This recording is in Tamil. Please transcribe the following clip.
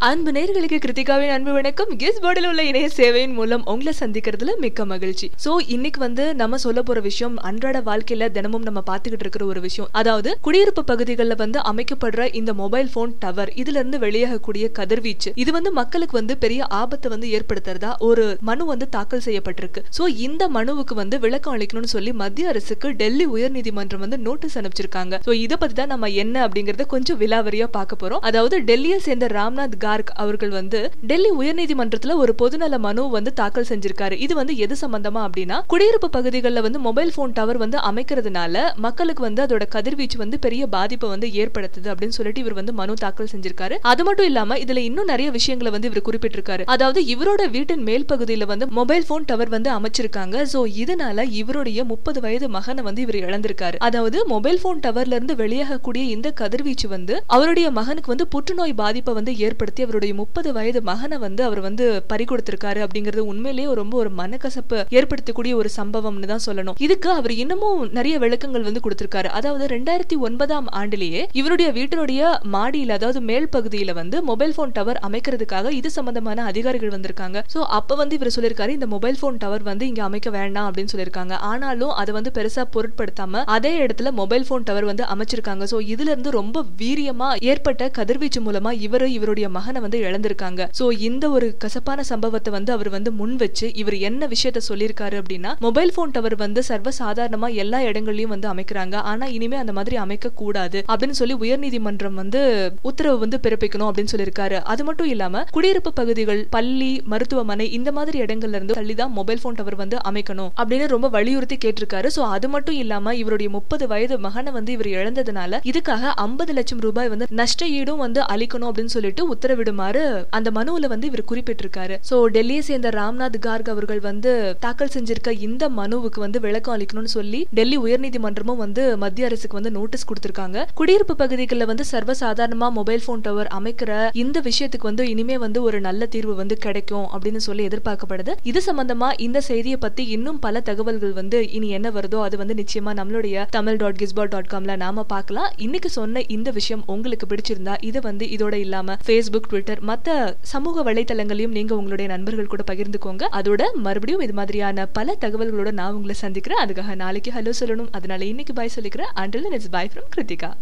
அன்பு நேர்களுக்கு கிருத்திகாவின் அன்பு வணக்கம் கெஸ் போர்டில் உள்ள இணைய சேவையின் மூலம் உங்களை சந்திக்கிறதுல மிக்க மகிழ்ச்சி சோ இன்னைக்கு வந்து நம்ம சொல்ல போற விஷயம் அன்றாட வாழ்க்கையில தினமும் நம்ம பார்த்துக்கிட்டு இருக்கிற ஒரு விஷயம் அதாவது குடியிருப்பு பகுதிகளில் வந்து அமைக்கப்படுற இந்த மொபைல் போன் டவர் இதுல இருந்து வெளியாகக்கூடிய கதிர்வீச்சு இது வந்து மக்களுக்கு வந்து பெரிய ஆபத்தை வந்து ஏற்படுத்துறதா ஒரு மனு வந்து தாக்கல் செய்யப்பட்டிருக்கு சோ இந்த மனுவுக்கு வந்து விளக்கம் அளிக்கணும்னு சொல்லி மத்திய அரசுக்கு டெல்லி உயர்நீதிமன்றம் வந்து நோட்டீஸ் அனுப்பிச்சிருக்காங்க சோ இதை பத்தி தான் நம்ம என்ன அப்படிங்கறத கொஞ்சம் விலாவரியா பார்க்க போறோம் அதாவது டெல்லியை சேர்ந்த ராம்நாத் கார்க் அவர்கள் வந்து டெல்லி உயர்நீதிமன்றத்துல ஒரு பொதுநல மனு வந்து தாக்கல் செஞ்சிருக்காரு இது வந்து எது சம்பந்தமா அப்படின்னா குடியிருப்பு பகுதிகளில் வந்து மொபைல் போன் டவர் வந்து அமைக்கிறதுனால மக்களுக்கு வந்து அதோட கதிர்வீச்சு வந்து பெரிய பாதிப்பை வந்து ஏற்படுத்துது அப்படின்னு சொல்லிட்டு இவர் வந்து மனு தாக்கல் செஞ்சிருக்காரு அது மட்டும் இல்லாம இதுல இன்னும் நிறைய விஷயங்களை வந்து இவர் குறிப்பிட்டிருக்காரு அதாவது இவரோட வீட்டின் மேல் பகுதியில வந்து மொபைல் போன் டவர் வந்து அமைச்சிருக்காங்க சோ இதனால இவருடைய முப்பது வயது மகனை வந்து இவர் இழந்திருக்காரு அதாவது மொபைல் போன் டவர்ல இருந்து வெளியாகக்கூடிய இந்த கதிர்வீச்சு வந்து அவருடைய மகனுக்கு வந்து புற்றுநோய் பாதிப்பை வந்து ஏற்படுத்தி அவருடைய முப்பது வயது மகனை வந்து அவர் வந்து பறி கொடுத்திருக்காரு அப்படிங்கிறது உண்மையிலேயே ரொம்ப ஒரு மனக்கசப்பு ஏற்படுத்தக்கூடிய ஒரு சம்பவம்னு தான் சொல்லணும் இதுக்கு அவர் இன்னமும் நிறைய விளக்கங்கள் வந்து கொடுத்திருக்காரு அதாவது ரெண்டாயிரத்தி ஒன்பதாம் ஆண்டிலேயே இவருடைய வீட்டினுடைய மாடியில அதாவது மேல் பகுதியில வந்து மொபைல் போன் டவர் அமைக்கிறதுக்காக இது சம்பந்தமான அதிகாரிகள் வந்திருக்காங்க சோ அப்ப வந்து இவர் சொல்லியிருக்காரு இந்த மொபைல் போன் டவர் வந்து இங்க அமைக்க வேண்டாம் அப்படின்னு சொல்லியிருக்காங்க ஆனாலும் அதை வந்து பெருசா பொருட்படுத்தாம அதே இடத்துல மொபைல் போன் டவர் வந்து அமைச்சிருக்காங்க சோ இதுல இருந்து ரொம்ப வீரியமா ஏற்பட்ட கதிர்வீச்சு மூலமா இவரு இவருடைய மகனை வந்து இழந்திருக்காங்க சோ இந்த ஒரு கசப்பான சம்பவத்தை வந்து அவர் வந்து முன் வச்சு இவர் என்ன விஷயத்த சொல்லியிருக்காரு அப்படின்னா மொபைல் போன் டவர் வந்து சர்வ சாதாரணமா எல்லா இடங்கள்லயும் வந்து அமைக்கிறாங்க ஆனா இனிமே அந்த மாதிரி அமைக்க கூடாது அப்படின்னு சொல்லி உயர்நீதிமன்றம் வந்து உத்தரவு வந்து பிறப்பிக்கணும் அப்படின்னு சொல்லியிருக்காரு அது மட்டும் இல்லாம குடியிருப்பு பகுதிகள் பள்ளி மருத்துவமனை இந்த மாதிரி இடங்கள்ல இருந்து தள்ளிதான் மொபைல் போன் டவர் வந்து அமைக்கணும் அப்படின்னு ரொம்ப வலியுறுத்தி கேட்டிருக்காரு சோ அது மட்டும் இல்லாம இவருடைய முப்பது வயது மகனை வந்து இவர் இழந்ததுனால இதுக்காக ஐம்பது லட்சம் ரூபாய் வந்து நஷ்ட ஈடும் வந்து அளிக்கணும் அப்படின்னு சொல்லிட்டு உத்தரவிடுமாறு அந்த மனுவுல வந்து இவர் குறிப்பிட்டிருக்காரு சோ டெல்லியை சேர்ந்த ராம்நாத் கார்க் அவர்கள் வந்து தாக்கல் செஞ்சிருக்க இந்த மனுவுக்கு வந்து விளக்கம் அளிக்கணும்னு சொல்லி டெல்லி உயர்நீதிமன்றமும் வந்து மத்திய அரசுக்கு வந்து நோட்டீஸ் கொடுத்திருக்காங்க குடியிருப்பு பகுதிகளில் வந்து சர்வசாதாரணமா மொபைல் போன் டவர் அமைக்கிற இந்த விஷயத்துக்கு வந்து இனிமே வந்து ஒரு நல்ல தீர்வு வந்து கிடைக்கும் அப்படின்னு சொல்லி எதிர்பார்க்கப்படுது இது சம்பந்தமா இந்த செய்தியை பத்தி இன்னும் பல தகவல்கள் வந்து இனி என்ன வருதோ அது வந்து நிச்சயமா நம்மளுடைய தமிழ் டாட் கிஸ்பால் டாட் காம்ல நாம பார்க்கலாம் இன்னைக்கு சொன்ன இந்த விஷயம் உங்களுக்கு பிடிச்சிருந்தா இதை வந்து இதோட இல்லாம ஃபேஸ்புக் ட்விட்டர் மத்த சமூக வலைத்தளங்களையும் நீங்க உங்களுடைய நண்பர்கள் கூட பகிர்ந்துக்கோங்க அதோட மறுபடியும் இது மாதிரியான பல தகவல்களோட நான் உங்களை சந்திக்கிறேன் அதுக்காக நாளைக்கு ஹலோ சொல்லணும் அதனால இன்னைக்கு பாய் சொல்லிக்கிறேன் until it's bye from Kiruthika